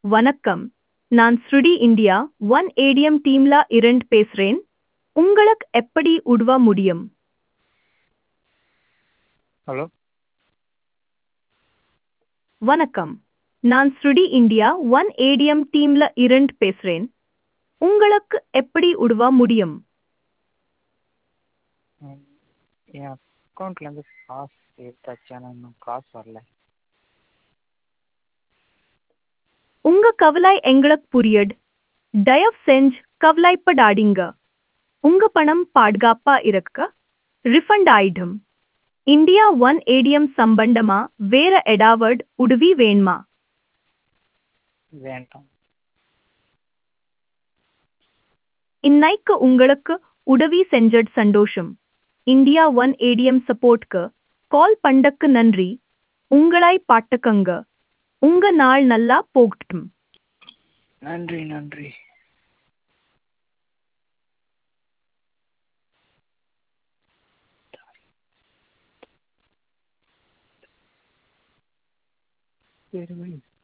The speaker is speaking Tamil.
வணக்கம் நான் ஸ்ருடி இந்தியா ஒன் ஏடிஎம் டீம்ல இருந்து பேசுறேன் உங்களுக்கு எப்படி உதவ முடியும் ஹலோ வணக்கம் நான் ஸ்ருடி இந்தியா ஒன் ஏடிஎம் டீம்ல இருந்து பேசுறேன் உங்களுக்கு எப்படி உதவ முடியும் ம், என் அக்கௌண்ட்லேருந்து காசு எடுத்தாச்சு ஆனால் இன்னும் காசு வரல உங்க கவலை எங்களுக்கு புரியுது தயவு செஞ்சு கவலைப்படாதீங்க உங்க பணம் பாதுகாப்பா இருக்க ரிஃபண்ட் ஆயிடும் இந்தியா ஒன் ஏடிஎம் சம்பந்தமா வேற ஏதாவது உதவி வேணுமா வேண்டாம் இன்னைக்கு உங்களுக்கு உதவி செஞ்சது சந்தோஷம் இந்தியா ஒன் ஏடிஎம் சப்போர்ட்க்கு கால் பண்ணக்கு நன்றி உங்களை பாட்டுக்கங்க உங்க நாள் நல்லா போகட்டும் நன்றி நன்றி சரி